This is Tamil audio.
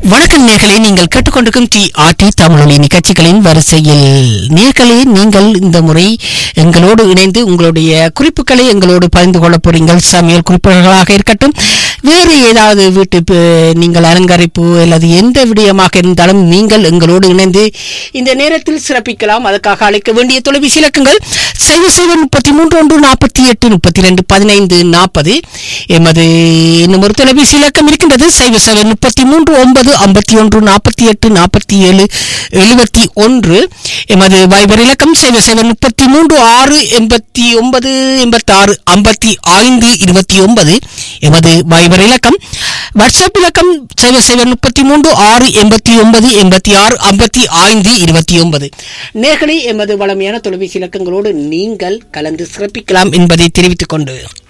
வணக்கம் நேர்களே நீங்கள் கேட்டுக்கொண்டிருக்கும் டி ஆர்டி தமிழொலி நிகழ்ச்சிகளின் வரிசையில் நேர்களே நீங்கள் இந்த முறை எங்களோடு இணைந்து உங்களுடைய குறிப்புகளை எங்களோடு பகிர்ந்து கொள்ளப் போறீங்கள் சமையல் குறிப்புகளாக இருக்கட்டும் வேறு ஏதாவது வீட்டு ப- நீங்கள் அலங்கரிப்பு அல்லது எந்த விடயமாக இருந்தாலும் நீங்கள் எங்களோடு இணைந்து இந்த நேரத்தில் சிறப்பிக்கலாம் அதற்காக அழைக்க வேண்டிய தொலைபேசி இலக்கங்கள் சைவ சைவ முப்பத்தி மூன்று ஒன்று நாற்பத்தி எட்டு முப்பத்தி ரெண்டு பதினைந்து நாற்பது எமது இன்னும் ஒரு தொலைபேசி இலக்கம் இருக்கின்றது சைவ சைவ முப்பத்தி மூன்று ஒன்பது ஐம்பத்தி ஒன்று நாற்பத்தி எட்டு நாற்பத்தி ஏழு எழுபத்தி ஒன்று எமது வைபர் இலக்கம் சைவ சைவ முப்பத்தி மூன்று ஆறு எண்பத்தி ஒன்பது எண்பத்தாறு ஐம்பத்தி ஐந்து இருபத்தி ஒன்பது எமது வைபர் இலக்கம் வாட்ஸ்அப் இலக்கம் சைவ சைவ முப்பத்தி மூன்று ஆறு எண்பத்தி ஒன்பது எண்பத்தி ஆறு ஐம்பத்தி ஐந்து இருபத்தி ஒன்பது நேர்களை எமது வளமையான தொலைபேசி இலக்கங்களோடு நீங்கள் கலந்து சிறப்பிக்கலாம் என்பதை தெரிவித்துக் கொண்டு